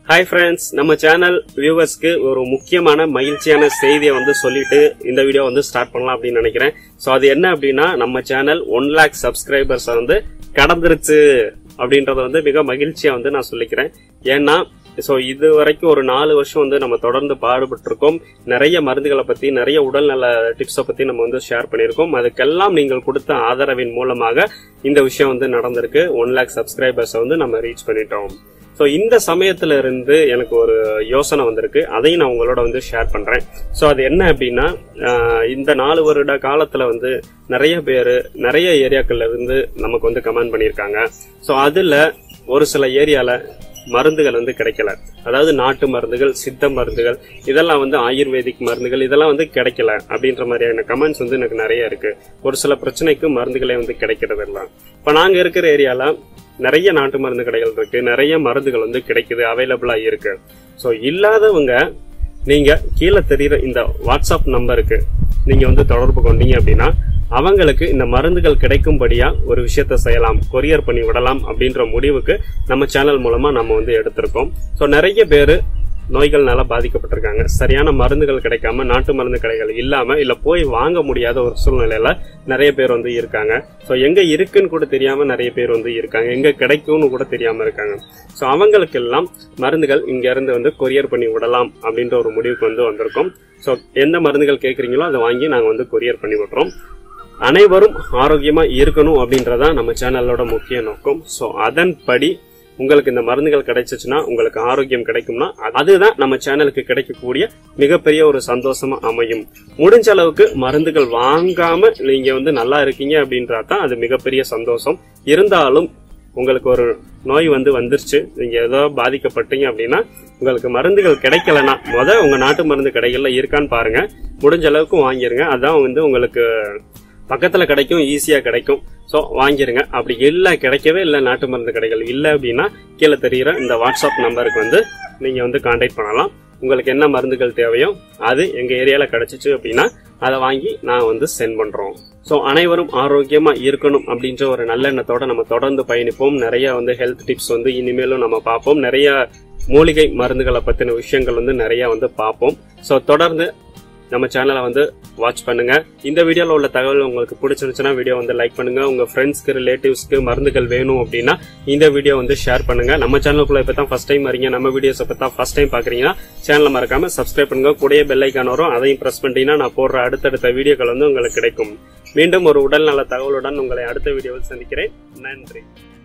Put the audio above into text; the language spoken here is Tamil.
ஹாய் ஃப்ரெண்ட்ஸ் நம்ம சேனல் வியூவர்ஸ்க்கு ஒரு முக்கியமான மகிழ்ச்சியான செய்தியை வந்து சொல்லிட்டு இந்த வீடியோ வந்து ஸ்டார்ட் பண்ணலாம் அப்படின்னு நினைக்கிறேன் ஸோ அது என்ன அப்படின்னா நம்ம சேனல் ஒன் லேக் சப்ஸ்கிரைபர்ஸ் வந்து கடந்துருச்சு அப்படின்றத வந்து மிக மகிழ்ச்சியா வந்து நான் சொல்லிக்கிறேன் ஏன்னா ஸோ இது வரைக்கும் ஒரு நாலு வருஷம் வந்து நம்ம தொடர்ந்து பாடுபட்டு இருக்கோம் நிறைய மருந்துகளை பத்தி நிறைய உடல்நல டிப்ஸை பத்தி நம்ம வந்து ஷேர் பண்ணியிருக்கோம் அதுக்கெல்லாம் நீங்கள் கொடுத்த ஆதரவின் மூலமாக இந்த விஷயம் வந்து நடந்திருக்கு ஒன் லேக் சப்ஸ்கிரைபர்ஸை வந்து நம்ம ரீச் பண்ணிட்டோம் ஸோ இந்த சமயத்துல இருந்து எனக்கு ஒரு யோசனை வந்திருக்கு அதையும் நான் உங்களோட வந்து ஷேர் பண்றேன் ஸோ அது என்ன அப்படின்னா ஆஹ் இந்த நாலு வருட காலத்துல வந்து நிறைய பேர் நிறைய ஏரியாக்கள்ல இருந்து நமக்கு வந்து கமெண்ட் பண்ணியிருக்காங்க ஸோ அதுல ஒரு சில ஏரியால மருந்துகள் வந்து கிடைக்கல அதாவது நாட்டு மருந்துகள் சித்த மருந்துகள் இதெல்லாம் வந்து ஆயுர்வேதிக் மருந்துகள் இதெல்லாம் வந்து கிடைக்கல அப்படின்ற மாதிரியான கமெண்ட்ஸ் வந்து எனக்கு நிறைய இருக்கு ஒரு சில பிரச்சனைக்கு மருந்துகளே வந்து கிடைக்கிறது இல்லை இப்ப நாங்க இருக்கிற ஏரியால நிறைய நாட்டு மருந்து கடைகள் இருக்கு நிறைய மருந்துகள் வந்து கிடைக்குது அவைலபிளா இருக்கு ஸோ இல்லாதவங்க நீங்க கீழே தெரியுற இந்த வாட்ஸ்அப் நம்பருக்கு நீங்க வந்து தொடர்பு கொண்டீங்க அப்படின்னா அவங்களுக்கு இந்த மருந்துகள் கிடைக்கும்படியா ஒரு விஷயத்த செய்யலாம் கொரியர் பண்ணி விடலாம் அப்படின்ற முடிவுக்கு நம்ம சேனல் மூலமா நம்ம வந்து எடுத்திருக்கோம் ஸோ நிறைய பேரு நோய்கள்னால பாதிக்கப்பட்டிருக்காங்க சரியான மருந்துகள் கிடைக்காம நாட்டு மருந்து கடைகள் இல்லாம இல்ல போய் வாங்க முடியாத ஒரு சூழ்நிலையில நிறைய பேர் வந்து இருக்காங்க ஸோ எங்க இருக்குன்னு கூட தெரியாம நிறைய பேர் வந்து இருக்காங்க எங்க கிடைக்கும்னு கூட தெரியாம இருக்காங்க ஸோ அவங்களுக்கெல்லாம் மருந்துகள் இங்க இருந்து வந்து கொரியர் பண்ணி விடலாம் அப்படின்ற ஒரு முடிவுக்கு வந்து வந்திருக்கோம் ஸோ எந்த மருந்துகள் கேட்குறீங்களோ அதை வாங்கி நாங்கள் வந்து கொரியர் பண்ணி விடுறோம் அனைவரும் ஆரோக்கியமா இருக்கணும் அப்படின்றதான் நம்ம சேனலோட முக்கிய நோக்கம் ஸோ அதன்படி உங்களுக்கு இந்த மருந்துகள் கிடைச்சிச்சுன்னா உங்களுக்கு ஆரோக்கியம் கிடைக்கும்னா அதுதான் நம்ம சேனலுக்கு கிடைக்கக்கூடிய மிகப்பெரிய ஒரு சந்தோஷமா அமையும் முடிஞ்ச அளவுக்கு மருந்துகள் வாங்காம நீங்க வந்து நல்லா இருக்கீங்க அப்படின்றா தான் அது மிகப்பெரிய சந்தோஷம் இருந்தாலும் உங்களுக்கு ஒரு நோய் வந்து வந்துருச்சு நீங்க ஏதோ பாதிக்கப்பட்டீங்க அப்படின்னா உங்களுக்கு மருந்துகள் கிடைக்கலனா முத உங்க நாட்டு மருந்து கடைகள்ல இருக்கான்னு பாருங்க முடிஞ்ச அளவுக்கு வாங்கிருங்க அதான் வந்து உங்களுக்கு பக்கத்துல கிடைக்கும் ஈஸியா கிடைக்கும் ஸோ வாங்கிருங்க அப்படி இல்லை கிடைக்கவே இல்லை நாட்டு மருந்து கடைகள் இல்லை அப்படின்னா கீழே தெரிகிற இந்த வாட்ஸ்அப் நம்பருக்கு வந்து நீங்க வந்து கான்டாக்ட் பண்ணலாம் உங்களுக்கு என்ன மருந்துகள் தேவையோ அது எங்க ஏரியால கிடைச்சிச்சு அப்படின்னா அதை வாங்கி நான் வந்து சென்ட் பண்றோம் ஸோ அனைவரும் ஆரோக்கியமா இருக்கணும் அப்படின்ற ஒரு நல்லெண்ணத்தோட நம்ம தொடர்ந்து பயணிப்போம் நிறைய வந்து ஹெல்த் டிப்ஸ் வந்து இனிமேலும் நம்ம பார்ப்போம் நிறைய மூலிகை மருந்துகளை பத்தின விஷயங்கள் வந்து நிறைய வந்து பார்ப்போம் ஸோ தொடர்ந்து நம்ம சேனலை வந்து வாட்ச் பண்ணுங்க இந்த வீடியோல உள்ள தகவல் உங்களுக்கு பிடிச்சிருந்துச்சுன்னா வீடியோ வந்து லைக் பண்ணுங்க உங்க ஃப்ரெண்ட்ஸ்க்கு ரிலேட்டிவ்ஸ்க்கு மருந்துகள் வேணும் அப்படின்னா இந்த வீடியோ வந்து ஷேர் பண்ணுங்க நம்ம சேனலுக்குள்ள இப்ப தான் ஃபர்ஸ்ட் டைம் வரீங்க நம்ம வீடியோஸ் இப்ப தான் ஃபர்ஸ்ட் டைம் பாக்குறீங்கன்னா சேனலை மறக்காம சப்ஸ்கிரைப் பண்ணுங்க கூடயே பெல் ஐக்கான் வரும் அதையும் பிரஸ் பண்ணிட்டீங்கன்னா நான் போடுற அடுத்தடுத்த வீடியோக்கள் வந்து உங்களுக்கு கிடைக்கும் மீண்டும் ஒரு உடல் நல தகவலுடன் உங்களை அடுத்த வீடியோவில் சந்திக்கிறேன் நன்றி